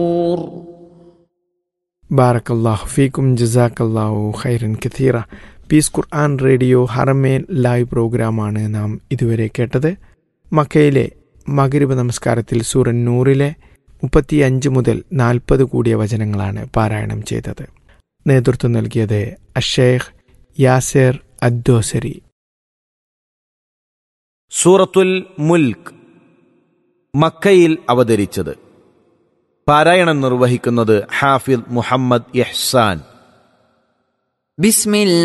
ബാറക്കല്ലാഹു ഫീക്കും ജസാക്കല്ലാഹു ഖൈറൻ കഥീറ പീസ് ഖുർആൻ റേഡിയോ ഹറമേൻ ലൈവ് പ്രോഗ്രാമാണ് നാം ഇതുവരെ കേട്ടത് മക്കയിലെ മകരിബ് നമസ്കാരത്തിൽ സൂറൻ നൂറിലെ മുപ്പത്തിയഞ്ച് മുതൽ നാൽപ്പത് കൂടിയ വചനങ്ങളാണ് പാരായണം ചെയ്തത് നേതൃത്വം നൽകിയത് അഷേഖ് യാസേർ അദ്ദോസരി സൂറത്തുൽ മുൽക്ക് മക്കയിൽ അവതരിച്ചത് പാരായണം നിർവഹിക്കുന്നത് ഹാഫിദ് മുഹമ്മദ് യഹ്സാൻ بسم الله